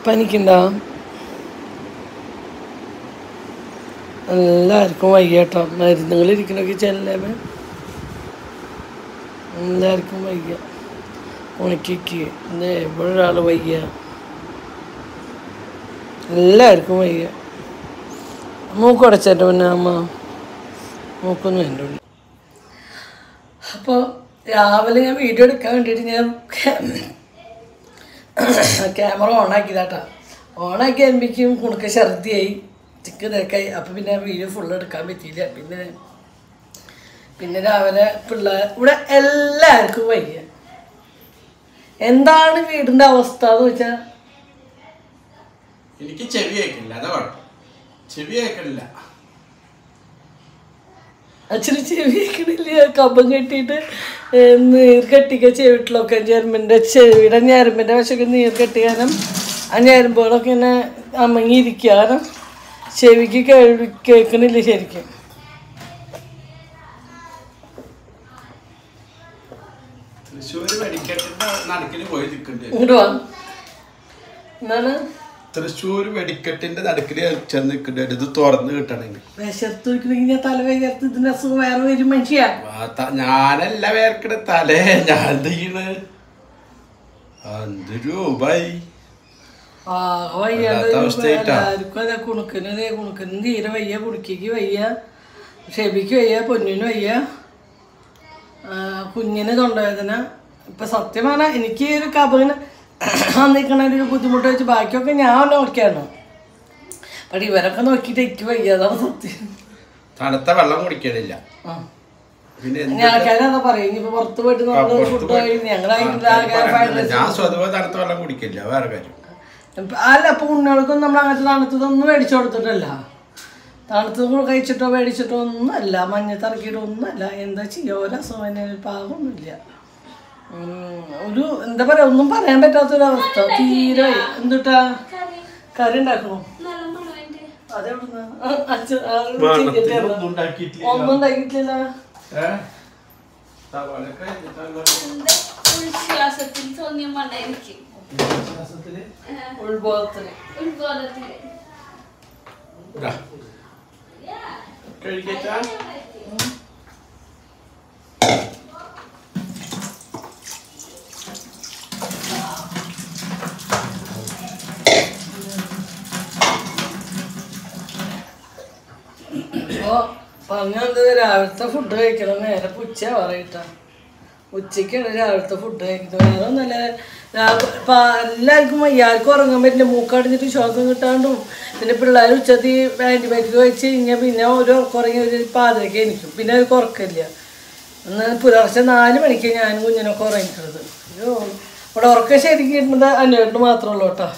പനിക്കുണ്ടോ എല്ലാവർക്കും വയ്യട്ടോ മരുന്നുകൾ ഇരിക്കണൊക്കെ ചെല്ലേമേ എല്ലാവർക്കും വയ്യ ഉണക്കിക്ക് ഇന്ന് എവിടെ ഒരാൾ വയ്യ എല്ലാവർക്കും വയ്യ മൂക്കടച്ചേട്ട പിന്നെ അമ്മ മൂക്കൊന്നും എൻ്റെ ഉള്ളിൽ അപ്പോൾ രാവിലെ ഞാൻ വീഡിയോ എടുക്കാൻ വേണ്ടിയിട്ട് ഞാൻ ക്യാമറ ഓണാക്കിയതാട്ടാ ഓണാക്കി ആകുമ്പോഴേക്കും കുണുക്ക ഛർദിയായി ചിക്ക് തിരക്കായി അപ്പം പിന്നെ വീഡിയോ ഫുള്ള് എടുക്കാൻ പറ്റിയില്ല പിന്നെ പിന്നെ രാവിലെ പിള്ളേർ ഇവിടെ എല്ലാവർക്കും വയ്യ എന്താണ് വീടിൻ്റെ അവസ്ഥ എന്ന് വെച്ചാൽ എനിക്ക് ചെവി കേൾക്കില്ല അതാ കുഴപ്പം ചെവി കേൾക്കണില്ല അച്ഛന് ചെവി കേൾക്കണില്ല കമ്പം കെട്ടിയിട്ട് നീർ കെട്ടിക്ക ചെവിട്ടിലൊക്കെ ഞരമ്പിൻ്റെ ചെവിയുടെ ഞരമ്പിൻ്റെ വശമൊക്കെ നീർ കെട്ടി കാരണം ആ ഞരമ്പുകളൊക്കെ ഇങ്ങനെ അമങ്ങിയിരിക്കുക കാരണം ചെവിക്ക് കേൾവി കേൾക്കണില്ല ശരിക്കും തൃശ്ശൂർ വെടിക്കെട്ടിന്റെ നടുക്കിന് പോയി നിൽക്കണ്ടേ ഇങ്ങോട്ട് വാ എന്താണ് തൃശ്ശൂർ വെടിക്കെട്ടിന്റെ നടുക്കിന് ചെന്ന് നിൽക്കണ്ടേ ഇത് തുറന്ന് കിട്ടണമെങ്കിൽ വിശർത്ത് വെക്കണമെങ്കിൽ ഞാൻ തല വേർത്ത് ഇതിൻ്റെ അസുഖം വേറെ വരും മനുഷ്യ ആ ത- ഞാനല്ല വേർക്കണ തലേ ഞാൻ എന്ത് ചെയ്യണ് എന്ത് രൂപായി ആ വയ്യാണ്ട് വല്ലാത്ത അവസ്ഥയായിട്ടാ. എല്ലാവർക്കും അതെ കുണുക്കിന് അതെ കുണുക്കിന് തീരെ വയ്യ കുടുക്കിക്ക് വയ്യ ഷെബിക്ക് വയ്യ പൊന്നിന് വയ്യ ആ, കുഞ്ഞിന് തൊണ്ടവേദന ഇപ്പൊ സത്യമാണ് എനിക്ക് ഒരു കബിന് നിൽക്കണ ഒരു ബുദ്ധിമുട്ട് വെച്ച് ബാക്കിയൊക്കെ ഞാൻ നോക്കിയാണ് പക്ഷെ ഇവരൊക്കെ നോക്കിയിട്ട് എനിക്ക് വയ്യ അതാണ് സത്യം തണുത്ത വെള്ളം കുടിക്കണില്ല ആ പിന്നെ എന്ത് ഞാൻ ആൾക്കാരതാ പറയും ഇനിയിപ്പോ പുറത്ത് പോയിട്ട് ആ, നമ്മള് പുറത്ത് ഫുഡ് പോയി- കഴിക്കും ഞങ്ങൾ ആൾക്കാര് പറയണില്ല. ഞാൻ സ്വതവേ തണുത്ത വെള്ളം കുടിക്കില്ല വേറെ കാര്യം അല്ല അപ്പൊ ഉണ്ണികൾക്കും നമ്മൾ അങ്ങനത്തെ തണുത്തതൊന്നും മേടിച്ചു കൊടുത്തിട്ടല്ല തണുത്തത് കഴിച്ചിട്ടോ മേടിച്ചിട്ടോ ഒന്നുമല്ല മഞ്ഞത്തിറക്കിയിട്ടോ ഒന്നുമല്ല എന്താ ചെയ്യുക ഓരോ അസുഖം പാകമൊന്നുമില്ല ഉം, ഒരു എന്താ പറയാ ഒന്നും പറയാൻ പറ്റാത്തൊരവസ്ഥ തീരെ എന്തുട്ടാ കറി ഉണ്ടാക്കണോ അതെവിടുന്ന് ആ, അച്ഛൻ ആ, ചെയ്തിട്ടായിരുന്നു. ഒന്നും ഉണ്ടാക്കിയിട്ടില്ല. ഒന്നും ഉണ്ടാക്കിയിട്ടില്ല ഏ? സവാളയൊക്കെ കഴിഞ്ഞിട്ടല്ലോ. ഉൾശ്വാസത്തിൽ തോന്നിയ മണ്ണ എനിക്ക് ശ്വാസത്തില് ഉൾബോധത്തിന് ഉത്ബോധത്തില് ഇതാ. കഴിക്കച്ചാ? അപ്പോൾ പറഞ്ഞത് രാവിലത്തെ ഫുഡ് കഴിക്കണം നേരെ ഉച്ച പറയട്ടാ ഉച്ചയ്ക്കാണ് രാവിലത്തെ ഫുഡ് കഴിക്കുന്നത് വേറെ ഒന്നല്ല ഇപ്പം എല്ലാവർക്കും വയ്യാർക്കും ഉറങ്ങാൻ പറ്റില്ല മൂക്കടഞ്ഞിട്ട് ശ്വാസം കിട്ടാണ്ടും പിന്നെ പിള്ളേർ ഉച്ചത്തി ആൻറ്റിബയോട്ടിക് കഴിച്ച് കഴിഞ്ഞാൽ പിന്നെ ഒരു ഉറക്കം ഉറങ്ങി ഒരു പാതിരയ്ക്ക് എനിക്കും പിന്നെ ഒരു ഉറക്കമില്ല എന്നാൽ പുലർച്ചെ നാല് മണിക്ക് ഞാനും കുഞ്ഞിനൊക്കെ ഉറങ്ങിക്കുന്നത് അയ്യോ ഇവിടെ ഉറക്കം ശരിക്കും കിട്ടുന്നത് അന്വേഷണം മാത്രമേ ഉള്ളൂ കേട്ടോ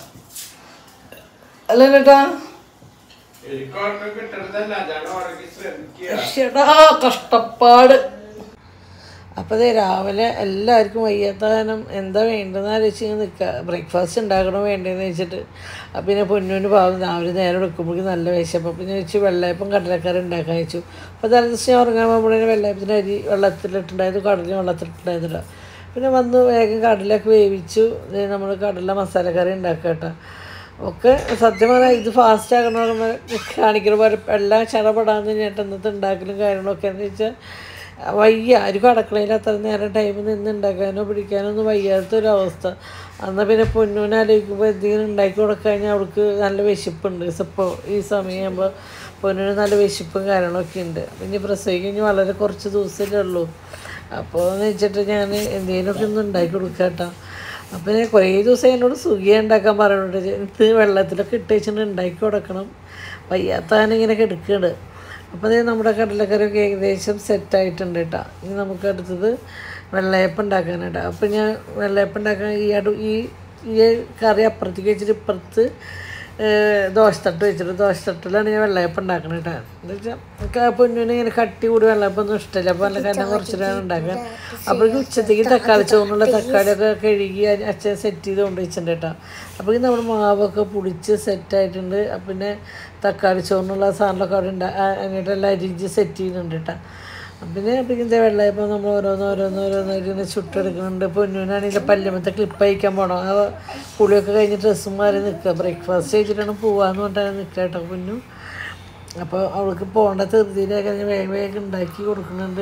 അല്ല കേട്ടാ എനിക്ക് ഉറക്കം കിട്ടണതല്ല ഞാൻ ഉറങ്ങി ശ്രമിക്കുക ചേട്ടാ കഷ്ടപ്പാട് അപ്പോൾ ദേ രാവിലെ എല്ലാവർക്കും വയ്യാത്ത കാരണം എന്താ വേണ്ടതെന്ന് ആലോചിച്ച് ഇങ്ങനെ നിൽക്കുക ബ്രേക്ക്ഫാസ്റ്റ് ഉണ്ടാക്കണോ വേണ്ടതെന്ന് വെച്ചിട്ട് അപ്പം പിന്നെ പൊന്നൂന് പാവം രാവിലെ നേരം എടുക്കുമ്പോഴേക്കും നല്ല വിശപ്പം അപ്പം ഞാൻ വെച്ച് വെള്ളയപ്പം കടലക്കറി ഉണ്ടാക്കാൻ വെച്ചു അപ്പോൾ തലേ ദിവസം ഞാൻ ഉറങ്ങാൻ പോകുമ്പോഴേ വെള്ളയപ്പത്തിന് അരി വെള്ളത്തിലിട്ടുണ്ടായിരുന്നു കടലിന് വെള്ളത്തിലിട്ടുണ്ടായിരുന്നില്ല പിന്നെ വന്ന് വേഗം കടലൊക്കെ വേവിച്ചു ദേ നമ്മൾ കടല മസാലക്കറി ഉണ്ടാക്കുക കേട്ടോ ഒക്കെ സത്യം പറഞ്ഞാൽ ഇത് ഫാസ്റ്റ് ആക്കണമെന്ന് കാണിക്കണ പോലെ എല്ലാം ചടപടാന്ന് ചേട്ടൻ ഇന്നത്തെ ഉണ്ടാക്കലും കാര്യങ്ങളൊക്കെ എന്ന് വെച്ചാൽ വയ്യ ആർക്കും അടുക്കളയിൽ അത്ര നേരം ടൈം നിന്ന് ഉണ്ടാക്കാനോ പിടിക്കാനോ ഒന്നും വയ്യാത്തൊരവസ്ഥ എന്നാൽ പിന്നെ പൊന്നൂനെ ആലോചിക്കുമ്പോൾ എന്തെങ്കിലും ഉണ്ടാക്കി കൊടുക്കാൻ കഴിഞ്ഞാൽ അവൾക്ക് നല്ല വിശപ്പുണ്ട് ഇപ്പോൾ ഈ സമയമാകുമ്പോൾ പൊന്നൂന് നല്ല വിശപ്പും കാര്യങ്ങളൊക്കെ ഉണ്ട് അപ്പം ഇനി പ്രസവിച്ച് കഴിഞ്ഞ് വളരെ കുറച്ച് ദിവസമല്ലേ ഉള്ളൂ അപ്പോൾ എന്ന് വെച്ചിട്ട് ഞാൻ എന്തെങ്കിലുമൊക്കെ ഒന്ന് ഉണ്ടാക്കി കൊടുക്കാം കേട്ടോ അപ്പം ഞാൻ കുറേ ദിവസം എന്നോട് സുഖിയ ഉണ്ടാക്കാൻ പറയുന്നുണ്ട് ഇത് വെള്ളത്തിലൊക്കെ ഇട്ട് വെച്ചിട്ട് ഉണ്ടാക്കി കൊടുക്കണം വയ്യാത്താൻ ഇങ്ങനെ കിടക്കുന്നുണ്ട് അപ്പോൾ അതേ നമ്മുടെ കടലക്കറിയൊക്കെ ഏകദേശം സെറ്റായിട്ടുണ്ട് കേട്ടോ ഇനി നമുക്ക് അടുത്തത് വെള്ളയപ്പം ഉണ്ടാക്കാനായിട്ട് അപ്പോൾ ഞാൻ വെള്ളയപ്പം ഉണ്ടാക്കാൻ ഈ അടു ഈ ഈ കറി അപ്പുറത്തേക്ക് വെച്ചിട്ട് ഇപ്പുറത്ത് ഏഹ്, ദോശത്തട്ട് വെച്ചിട്ട് ദോശത്തട്ടിലാണ് ഞാൻ വെള്ളയപ്പം ഉണ്ടാക്കണത് കേട്ടോ എന്താ വെച്ചാൽ എനിക്ക് ആ പൊന്നിന് ഇങ്ങനെ കട്ടി കൂടി വെള്ളയപ്പം ഒന്നും ഇഷ്ടമില്ല അപ്പോൾ നല്ല കനം കുറച്ചിട്ടാണ് ഉണ്ടാക്കാൻ അപ്പോഴേക്കും ഉച്ചത്തേക്ക് തക്കാളി ചോറിനുള്ള തക്കാളിയൊക്കെ കഴുകി അ- അച്ഛൻ സെറ്റ് ചെയ്ത് കൊണ്ട് വെച്ചിട്ടുണ്ട് കേട്ടോ അപ്പോഴേക്കും നമ്മുടെ മാവൊക്കെ പൊടിച്ച് സെറ്റായിട്ടുണ്ട് അപ്പം പിന്നെ തക്കാളി ചോറിനുള്ള സാധനങ്ങളൊക്കെ അവിടെ ഉണ്ട് എന്നിട്ടെല്ലാം അരിഞ്ച് സെറ്റ് ചെയ്യുന്നുണ്ട് കേട്ടോ പിന്നെ പിന്നെ വെള്ളയപ്പോൾ നമ്മൾ ഓരോന്ന് ഓരോന്ന് ഓരോന്നായിട്ട് ഇങ്ങനെ ചുട്ടെടുക്കുന്നുണ്ട് പൊന്നുവിനാണെങ്കിൽ പല്ലുമത്തെ ക്ലിപ്പ് അയക്കാൻ പോകണം ആ കുളിയൊക്കെ കഴിഞ്ഞ് ഡ്രസ്സും മാറി നിൽക്കുക ബ്രേക്ക്ഫാസ്റ്റ് കഴിച്ചിട്ടാണ് പോവാന്ന് പറഞ്ഞിട്ടാണ് നിൽക്കുക കേട്ടോ പൊന്നു അപ്പോൾ അവൾക്ക് പോകേണ്ട ധൃതിയിലൊക്കെ ഞാൻ വേഗം വേഗം ഉണ്ടാക്കി കൊടുക്കുന്നുണ്ട്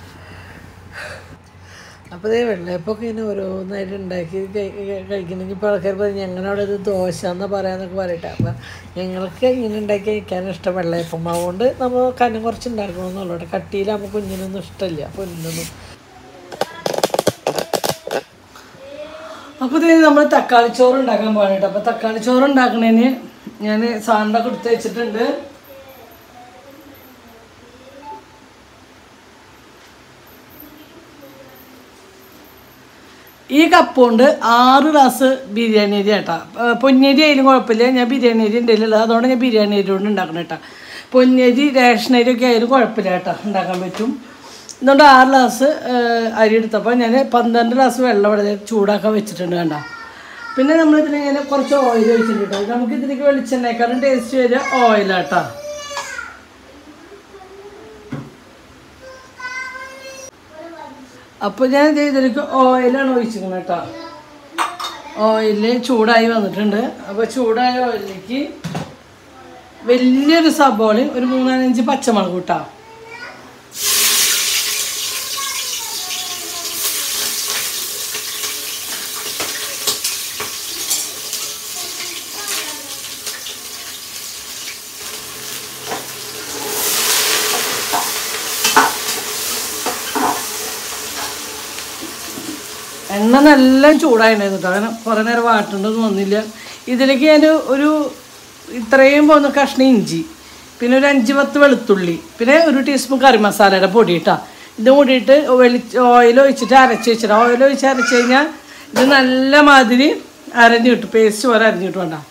അപ്പോൾ ഇതേ വെള്ളയപ്പൊക്കെ ഇങ്ങനെ ഓരോന്നായിട്ട് ഉണ്ടാക്കി കഴിക്കണമെങ്കിൽ ഇപ്പോൾ ആൾക്കാർ പറയും ഞങ്ങളുടെ അവിടെ ഇത് ദോശ എന്ന് പറയാന്നൊക്കെ പറയട്ടെ അപ്പോൾ ഞങ്ങൾക്ക് ഇങ്ങനെ ഉണ്ടാക്കി കഴിക്കാൻ ഇഷ്ടം വെള്ളയപ്പം അതുകൊണ്ട് നമ്മൾ കനം കുറച്ച് ഉണ്ടാക്കണമെന്നുള്ളൂ കേട്ടോ കട്ടിയിലാകുമ്പോൾ കുഞ്ഞിനൊന്നും ഇഷ്ടമില്ല പൊന്നിനൊന്നും അപ്പോൾ ഇത് നമ്മൾ തക്കാളി ചോറ് ഉണ്ടാക്കാൻ പോകണം കേട്ടോ അപ്പോൾ തക്കാളി ചോറ് ഉണ്ടാക്കണതിന് ഞാൻ സാധനമൊക്കെ എടുത്ത് വെച്ചിട്ടുണ്ട് ഈ കപ്പ് കൊണ്ട് ആറ് ഗ്ലാസ് ബിരിയാണി അരി കേട്ടാ പൊന്നരി ആയാലും കുഴപ്പമില്ല ഞാൻ ബിരിയാണി അരി ഉണ്ടല്ലോ അതുകൊണ്ട് ഞാൻ ബിരിയാണി അരി കൊണ്ട് ഉണ്ടാക്കണം കേട്ടോ പൊന്നരി റേഷൻ അരി ഒക്കെ ആയാലും കുഴപ്പമില്ല കേട്ടോ ഉണ്ടാക്കാൻ പറ്റും അതുകൊണ്ട് ആറ് ഗ്ലാസ് അരി എടുത്തപ്പോൾ ഞാൻ പന്ത്രണ്ട് ഗ്ലാസ് വെള്ളം ഇവിടെ ചൂടാക്കാൻ വെച്ചിട്ടുണ്ട് കണ്ട പിന്നെ നമ്മളിതിന് ഇങ്ങനെ കുറച്ച് ഓയിൽ ഒഴിച്ചിട്ടുണ്ട് കേട്ടോ നമുക്ക് ഇതിലേക്ക് വെളിച്ചെണ്ണേക്കാളും ടേസ്റ്റ് വരിക ഓയിലാട്ടോ അപ്പോൾ ഞാൻ ഇത് ഇതിലേക്ക് ഓയിലാണ് ഒഴിച്ചിരിക്കുന്നത് കേട്ടോ ഓയിൽ ചൂടായി വന്നിട്ടുണ്ട് അപ്പോൾ ചൂടായ ഓയിലിലേക്ക് വലിയൊരു സബോളയും ഒരു മൂന്നാലഞ്ച് പച്ചമുളക് കൂട്ടാ എണ്ണ നല്ല ചൂടായിട്ടുണ്ടായിരുന്നു കേട്ടോ അങ്ങനെ കുറേ നേരം വാട്ടേണ്ടതൊന്നും വന്നില്ല ഇതിലേക്ക് ഞാൻ ഒരു ഇത്രയും പോകുന്ന കഷ്ണം ഇഞ്ചി പിന്നെ ഒരു അഞ്ച് പത്ത് വെളുത്തുള്ളി പിന്നെ ഒരു ടീസ്പൂൺ കറി മസാലയുടെ പൊടി ഇട്ടാ ഇത് കൂടിയിട്ട് വെളി ഓയിൽ ഒഴിച്ചിട്ട് അരച്ച് വെച്ചിട്ട് ഓയിൽ ഒഴിച്ച് അരച്ച് കഴിഞ്ഞാൽ ഇത് നല്ല മാതിരി അരഞ്ഞു കിട്ടും പേസ്റ്റ് പോലെ അരഞ്ഞു കിട്ടും വേണ്ട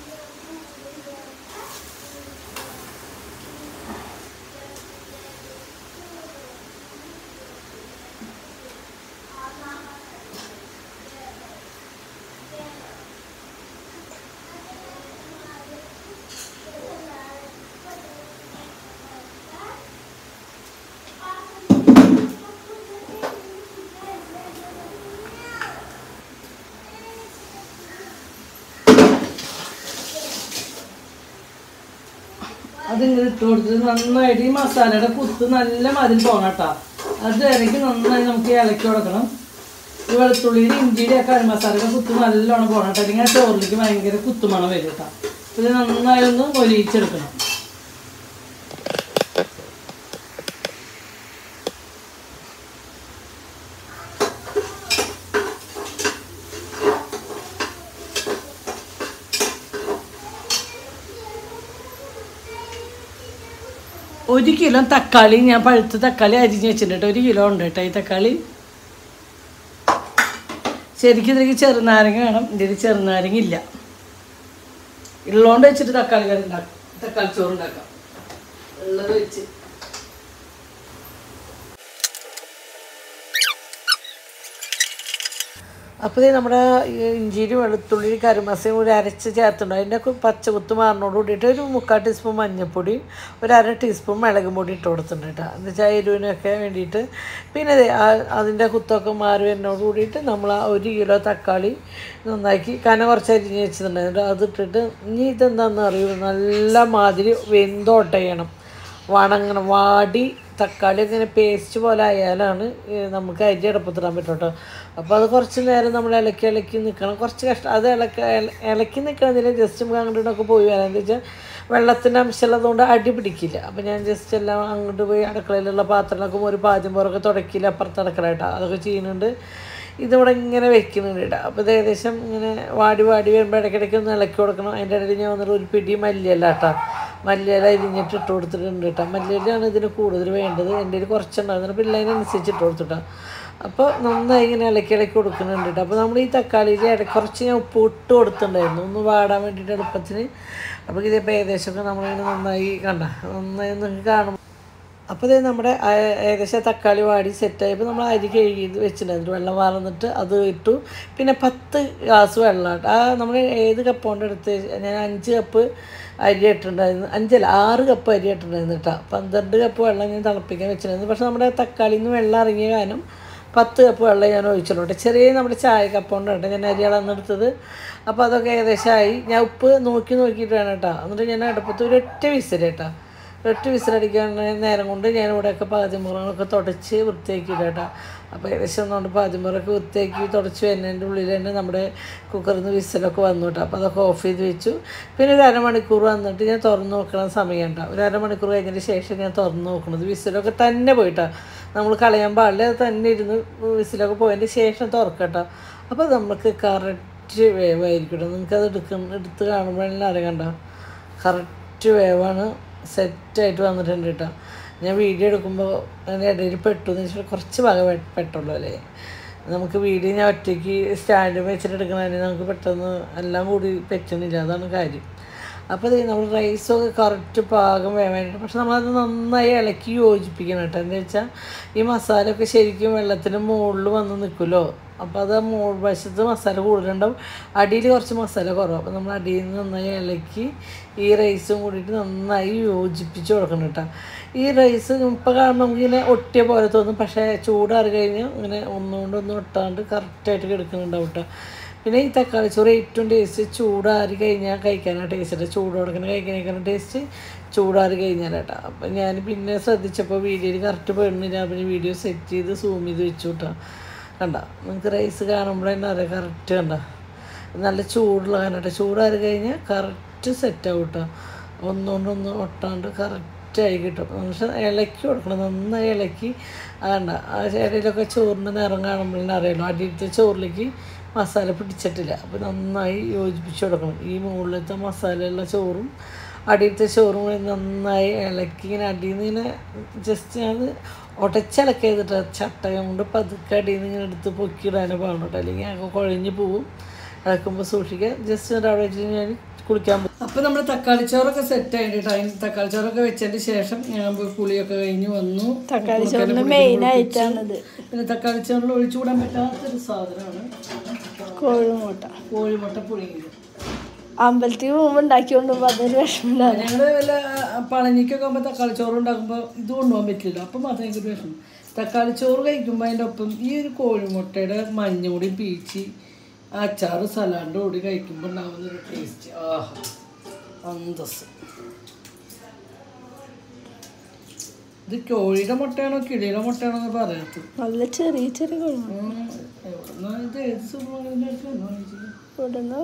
അതിങ്ങനെ ഇട്ട് കൊടുത്തിട്ട് നന്നായിട്ട് ഈ മസാലയുടെ കുത്ത് നല്ല മതിൽ പോകണം കേട്ടോ അത് ഇറക്കി നന്നായി നമുക്ക് ഇളക്കി കൊടുക്കണം ഈ വെളുത്തുള്ളിയുടെ ഇഞ്ചിയുടെ ഒക്കെ മസാലയുടെ കുത്ത് നല്ലോണം പോകണം കേട്ടോ അല്ലെങ്കിൽ ആ ചോറിലേക്ക് ഭയങ്കര കുത്തുമണം വരും കേട്ടോ ഇത് നന്നായി ഒന്ന് മൊരിയിച്ചെടുക്കണം ഒരു കിലോ തക്കാളി ഞാൻ പഴുത്ത തക്കാളി അരിഞ്ഞ് വെച്ചിട്ടുണ്ട് ഒരു കിലോ ഉണ്ട് കേട്ടോ ഈ തക്കാളി ശരിക്കും ഇതിലേക്ക് ചെറുനാരങ്ങ വേണം ഇതിൽ ചെറുനാരങ്ങ ഇല്ല ഉള്ളോണ്ട് വെച്ചിട്ട് തക്കാളി കറി ഉണ്ടാക്കാം തക്കാളി ചോറ് ഉണ്ടാക്കാം ഉള്ളത് വെച്ച് അപ്പോൾ നമ്മുടെ ഈ ഇഞ്ചിരി വെളുത്തുള്ളി കരുമസയും കൂടി അരച്ച് ചേർത്തുണ്ട് അതിൻ്റെ ഒക്കെ പച്ച കുത്ത് മാറിനോട് കൂടിയിട്ട് ഒരു മുക്കാൽ ടീസ്പൂൺ മഞ്ഞൾപ്പൊടി ഒരു അര ടീസ്പൂൺ മുളക് പൊടി ഇട്ട് കൊടുത്തിട്ടുണ്ട് കേട്ടോ എന്ന് വെച്ചാൽ എരിവിനൊക്കെ വേണ്ടിയിട്ട് പിന്നെ ദേ ആ- അതിൻ്റെ കുത്തൊക്കെ മാറി വരുന്നതോട് കൂടിയിട്ട് നമ്മൾ ആ ഒരു കിലോ തക്കാളി നന്നാക്കി കന കുറച്ച് അരിഞ്ഞ് വെച്ചിട്ടുണ്ടായിരുന്നു അത് ഇട്ടിട്ട് ഇനി ഇതെന്താണെന്ന് അറിയൂ നല്ല മാതിരി വെന്തോട്ട ചെയ്യണം വണങ്ങണം വാടി തക്കാളി ഇങ്ങനെ പേസ്റ്റ് പോലെ ആയാലാണ് ഏ, നമുക്ക് അരി അടപ്പത്തിടാൻ പറ്റും കേട്ടോ അപ്പോൾ അത് കുറച്ച് നേരം നമ്മൾ ഇളക്കി ഇളക്കി നിൽക്കണം കുറച്ച് കഷ്ടം അത് ഇളക്ക ഇള- ഇളക്കി നിൽക്കണതിൽ ജസ്റ്റ് നമുക്ക് അങ്ങോട്ടൊക്കെ പോയി വരാം എന്താ വെച്ചാൽ വെള്ളത്തിൻ്റെ അംശമുള്ളതുകൊണ്ട് അടി പിടിക്കില്ല അപ്പോൾ ഞാൻ ജസ്റ്റ് എല്ലാം അങ്ങോട്ട് പോയി അടുക്കളയിലുള്ള പാത്രങ്ങളൊക്കെ ഒരു പാദ്യം പോറൊക്കെ തുടക്കില്ല അപ്പുറത്ത് അടുക്കള കേട്ടോ അതൊക്കെ ചെയ്യുന്നുണ്ട് ഇതിവിടെ ഇങ്ങനെ വെക്കുന്നുണ്ട് കേട്ടോ അപ്പോൾ ഇത് ഏകദേശം ഇങ്ങനെ വാടി വാടി വരുമ്പോൾ ഇടയ്ക്കിടയ്ക്ക് ഒന്ന് ഇളക്കി കൊടുക്കണം അതിൻ്റെ ഇടയിൽ ഞാൻ വന്നിട്ട് ഒരു പിടി മല്ലിയല്ല കേട്ടോ മല്ലിയില അരിഞ്ഞിട്ട് ഇട്ട് കൊടുത്തിട്ടുണ്ട് കേട്ടോ മല്ലിയിലാണ് ഇതിന് കൂടുതൽ വേണ്ടത് എൻ്റെ കയ്യിൽ കുറച്ചുണ്ടായിരുന്നു അപ്പോൾ അതിനനുസരിച്ച് ഇട്ട് കൊടുത്തിട്ടോ അപ്പോൾ നന്നായി ഇങ്ങനെ ഇളക്കി ഇളക്കി കൊടുക്കുന്നുണ്ട് കേട്ടോ അപ്പോൾ നമ്മൾ ഈ തക്കാളിയിൽ ഇട കുറച്ച് ഞാൻ ഉപ്പ് ഇട്ട് കൊടുത്തിട്ടുണ്ടായിരുന്നു ഒന്ന് വാടാൻ വേണ്ടിയിട്ട് എളുപ്പത്തിന് അപ്പോൾ ഇതിപ്പോൾ ഏകദേശമൊക്കെ നമ്മളിങ്ങനെ നന്നായി കണ്ട നന്നായി നിങ്ങൾക്ക് കാണും അപ്പോൾ ഇത് നമ്മുടെ ആ, ഏകദേശം തക്കാളി വാടി സെറ്റായപ്പോൾ നമ്മൾ അരി കഴുകി വെച്ചിട്ടുണ്ടായിരുന്നു വെള്ളം വാർന്നിട്ട് അത് ഇട്ടു പിന്നെ പത്ത് ഗ്ലാസ് വെള്ളം ആ നമ്മൾ ഏത് കപ്പ് കൊണ്ട് എടുത്ത് ഞാൻ അഞ്ച് കപ്പ് അരി ഇട്ടിട്ടുണ്ടായിരുന്നു അഞ്ചല്ല ആറ് കപ്പ് അരി ഇട്ടിട്ടുണ്ടായിരുന്നു കേട്ടോ പന്ത്രണ്ട് കപ്പ് വെള്ളം ഞാൻ തിളപ്പിക്കാൻ വെച്ചിട്ടുണ്ടായിരുന്നു പക്ഷെ നമ്മുടെ തക്കാളിയിൽ നിന്ന് വെള്ളം ഇറങ്ങിയ കാരണം പത്ത് കപ്പ് വെള്ളം ഞാൻ ഒഴിച്ചിട്ടുണ്ട് ചെറിയ നമ്മുടെ ചായ കപ്പ് കൊണ്ടാണ് ഞാൻ അരി അളന്നെടുത്തത് അപ്പോൾ അതൊക്കെ ഏകദേശമായി ഞാൻ ഉപ്പ് നോക്കി നോക്കിയിട്ട് വേണം കേട്ടോ എന്നിട്ട് ഞാൻ അടുപ്പത്ത് ഒരു ഒറ്റ വിസിൽ കേട്ടോ ഒറ്റ വിസിലടിക്കാൻ നേരം കൊണ്ട് ഞാൻ ഇവിടെയൊക്കെ പാതിമുറങ്ങളൊക്കെ തുടച്ച് വൃത്തിയാക്കിയിട്ട് കേട്ടോ അപ്പോൾ ഏകദേശം ഒന്നുകൊണ്ട് പാതിമുറൊക്കെ വൃത്തിയാക്കി തുടച്ച് വരുന്നതിൻ്റെ ഉള്ളിൽ തന്നെ നമ്മുടെ കുക്കറിൽ നിന്ന് വിസിലൊക്കെ വന്നു കേട്ടോ അപ്പോൾ അതൊക്കെ ഓഫ് ചെയ്ത് വെച്ചു പിന്നെ ഒരു അരമണിക്കൂർ വന്നിട്ട് ഞാൻ തുറന്ന് നോക്കണ സമയം ഉണ്ടാവും ഒരു അരമണിക്കൂർ കഴിഞ്ഞതിന് ശേഷം ഞാൻ തുറന്ന് നോക്കണത് വിസിലൊക്കെ തന്നെ പോയിട്ടാണ് നമ്മൾ കളയാൻ പാടില്ല അത് തന്നെ ഇരുന്ന് വിസിലൊക്കെ പോയതിൻ്റെ ശേഷം തുറക്കട്ടോ അപ്പോൾ നമുക്ക് കറക്റ്റ് വേവായിരിക്കട്ടെ നിങ്ങൾക്കത് എടുക്കുന്ന എടുത്ത് കാണുമ്പോഴെല്ലാം അറിയണ്ട കറക്റ്റ് വേവാണ് സെറ്റായിട്ട് വന്നിട്ടുണ്ട് കേട്ടോ ഞാൻ വീഡിയോ എടുക്കുമ്പോൾ അതിൻ്റെ ഇടയിൽ പെട്ടു എന്ന് വെച്ചാൽ കുറച്ച് ഭാഗം പെ- പെട്ടുള്ളൂ അല്ലേ നമുക്ക് വീഡിയോ ഞാൻ ഒറ്റയ്ക്ക് സ്റ്റാൻഡ് വെച്ചിട്ട് എടുക്കണതിന് നമുക്ക് പെട്ടെന്ന് എല്ലാം കൂടി പറ്റുന്നില്ല അതാണ് കാര്യം അപ്പോൾ ഇത് നമ്മൾ റൈസൊക്കെ കറക്റ്റ് പാകം വേവാനായിട്ട് പക്ഷെ നമ്മളത് നന്നായി ഇളക്കി യോജിപ്പിക്കണം കേട്ടോ എന്താ വെച്ചാൽ ഈ മസാലയൊക്കെ ശരിക്കും വെള്ളത്തിന് മുകളിൽ വന്ന് നിൽക്കുമല്ലോ അപ്പോൾ അത് മുകൾ വശത്ത് മസാല കൂടുതലുണ്ടാവും അടിയിൽ കുറച്ച് മസാല കുറവ് അപ്പോൾ നമ്മൾ അടിയിൽ നിന്ന് നന്നായി ഇളക്കി ഈ റൈസും കൂടിയിട്ട് നന്നായി യോജിപ്പിച്ച് കൊടുക്കണം കേട്ടോ ഈ റൈസ് ഇപ്പോൾ കാണുമ്പോൾ നമുക്കിങ്ങനെ ഒട്ടിയ പോലെ തോന്നും പക്ഷേ ചൂടാറി കഴിഞ്ഞാൽ ഇങ്ങനെ ഒന്നുകൊണ്ട് ഒന്നും ഒട്ടാണ്ട് കറക്റ്റായിട്ട് കിടക്കുന്നുണ്ടാവും കേട്ടോ പിന്നെ ഈ തക്കാളി ചോറ് ഏറ്റവും ടേസ്റ്റ് ചൂടാറി കഴിഞ്ഞാൽ കഴിക്കാനാണ് ടേസ്റ്റ് ചൂടോടെ കഴിക്കാനേക്കാണ് ടേസ്റ്റ് ചൂടാറി കഴിഞ്ഞാലേട്ടാ അപ്പം ഞാൻ പിന്നെ ശ്രദ്ധിച്ചപ്പോൾ വീഡിയോയിൽ കറക്റ്റ് പെടുന്നില്ല പിന്നെ വീഡിയോ സെറ്റ് ചെയ്ത് സൂം ചെയ്ത് വെച്ചു കേട്ടോ കണ്ട നിങ്ങൾക്ക് റൈസ് കാണുമ്പോൾ തന്നെ അറിയാം കറക്റ്റ് കണ്ട നല്ല ചൂടുള്ള കാരണട്ടെ ചൂടാറി കഴിഞ്ഞാൽ കറക്റ്റ് സെറ്റ് ആവും കേട്ടോ ഒന്നുകൊണ്ടൊന്നും ഒട്ടാണ്ട് കറക്റ്റായി കിട്ടും പക്ഷെ ഇളക്കി കൊടുക്കണം നന്നായി ഇളക്കി വേണ്ട ആ ഇടയിലൊക്കെ ചോറിൻ്റെ നിറം കാണുമ്പോഴേ അറിയാലോ അടിയിലത്തെ ചോറിലേക്ക് മസാല പിടിച്ചിട്ടില്ല അപ്പോൾ നന്നായി യോജിപ്പിച്ച് കൊടുക്കണം ഈ മുകളിലത്തെ മസാലയുള്ള ചോറും അടിയിലത്തെ ചോറും കൂടി നന്നായി ഇളക്കി ഇങ്ങനെ അടിയിൽ നിന്ന് ഇങ്ങനെ ജസ്റ്റ് ഞാൻ ഉടച്ചിളക്കി ചെയ്തിട്ട് ചട്ടകം കൊണ്ട് പതുക്കെ അടിയിൽ നിന്ന് ഇങ്ങനെ എടുത്ത് പൊക്കിയിടാനേ പാടുള്ളൂ കേട്ടോ അല്ലെങ്കിൽ ഞങ്ങൾക്ക് കുഴഞ്ഞ് പോവും ഇളക്കുമ്പോൾ സൂക്ഷിക്കുക ജസ്റ്റ് എന്നിട്ട് അവിടെ വെച്ച് ഞാൻ കുളിക്കാൻ പോകും അപ്പോൾ നമ്മൾ തക്കാളി ചോറൊക്കെ സെറ്റ് ആയിട്ട് അതിന് തക്കാളി ചോറൊക്കെ വെച്ചതിന് ശേഷം ഞാൻ പോയി കുളിയൊക്കെ കഴിഞ്ഞ് വന്നു തക്കാളി ചോറിന് മെയിൻ ആയിട്ടാണിത് പിന്നെ തക്കാളി ചോറിൽ ഒഴിച്ചുകൂടാൻ പറ്റാത്തൊരു സാധനമാണ് കോഴിമുട്ട കോഴിമുട്ട പുഴുങ്ങിയത് അമ്പലത്തിൽ പോകുമ്പോൾ ഉണ്ടാക്കിക്കൊണ്ട് പോകുമ്പോൾ അതൊരു വിഷമമുണ്ടാവില്ല ഞങ്ങൾ വല്ല പളനിക്കൊക്കെ ആകുമ്പോൾ തക്കാളി ചോറ് ഉണ്ടാക്കുമ്പോൾ ഇത് കൊണ്ടുപോകാൻ പറ്റില്ല അപ്പം മാത്രമേ എനിക്കൊരു വിഷമം തക്കാളി ചോറ് കഴിക്കുമ്പോൾ അതിൻ്റെ ഒപ്പം ഈ ഒരു കോഴിമുട്ടയുടെ മഞ്ഞ കൂടി പീച്ചി അച്ചാറ് സലാഡ് കൂടി കഴിക്കുമ്പോൾ ഉണ്ടാകുന്ന ഒരു ടേസ്റ്റ് ആഹാ അന്തസ് ഇത് കോഴിയുടെ മുട്ടയാണോ കിളിയുടെ മുട്ടയാണോ എന്ന് പറയാത്തത് നല്ല ചെറിയ ചെറിയ കോഴിമുട്ട ഉം, എവിടുന്നാ ഇത് ഏത് സൂപ്പർമാർക്കറ്റിന്റെ അടുത്താണോ വാങ്ങിച്ചത്? ഇവിടുന്ന്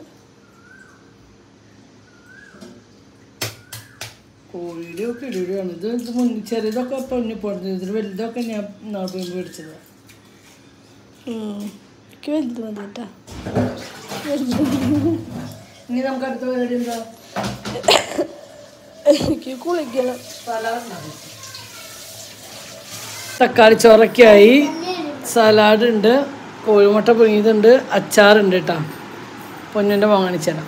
കോഴിയുടെ ഒക്കെ ഇടിയാണ് ഇത് ഇത് മുൻ ചെറിയതൊക്കെ പൊന്നു പോടുന്നത് ഇതിൽ വലുതൊക്കെ ഞാൻ നാളെ പോയി മേടിച്ചതാണ് ഉം. എനിക്ക് വലുത് മതി കേട്ടാ ഇനി നമുക്ക് അടുത്ത പരിപാടി എന്താ എനിക്ക് കുളിക്കണം തക്കാളി ചോറൊക്കെ ആയി സലാഡ് ഉണ്ട് കോഴിമുട്ട പുഴുങ്ങിയതുണ്ട് അച്ചാറുണ്ട് കേട്ടോ പൊന്നിൻ്റെ മോൻ കാണിച്ചുതരാം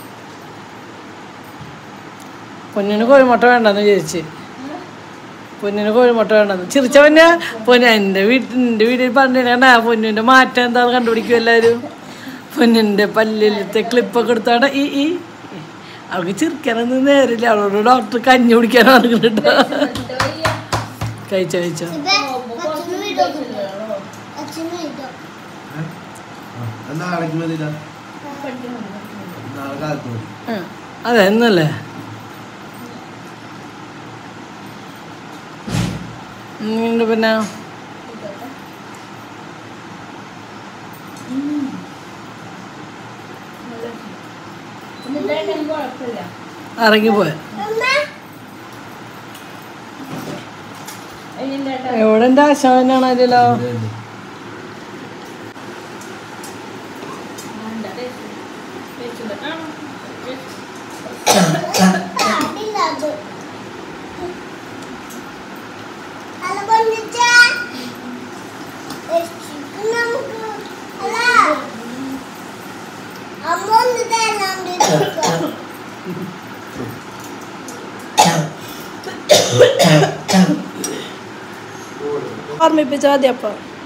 പൊന്നിന് കോഴിമുട്ട വേണ്ടെന്ന് ചോദിച്ച് പൊന്നിന് കോഴിമുട്ട വേണ്ടെന്ന് ചിരിച്ച പൊന്നെ പൊന്ന എൻ്റെ വീട്ടിൽ എൻ്റെ വീട്ടിൽ പറഞ്ഞിട്ടാ പൊന്നിൻ്റെ മാറ്റം എന്താണെന്ന് കണ്ടുപിടിക്കും എല്ലാവരും പൊന്നിൻ്റെ പല്ലിലത്തെ ക്ലിപ്പൊക്കെ എടുത്താടെ ഈ ഈ അവൾക്ക് ചിരിക്കാനൊന്നും നേരില്ല അവളോട് ഡോക്ടർ കഞ്ഞി കുടിക്കാനാണ് പറഞ്ഞിട്ട് കഴിച്ചോ കഴിച്ചോ നാളെ മതിയില്ല നാളെ കാലത്ത് മതി ആ, അതെ എന്നല്ലേ ഇങ്ങണ്ട് പിന്നെ ഇറങ്ങിപ്പോയ എവിടെ എൻ്റെ ആശാനാണ് അതിലോ അമ്മ ഓർമ്മിപ്പിച്ചാൽ മതി അപ്പം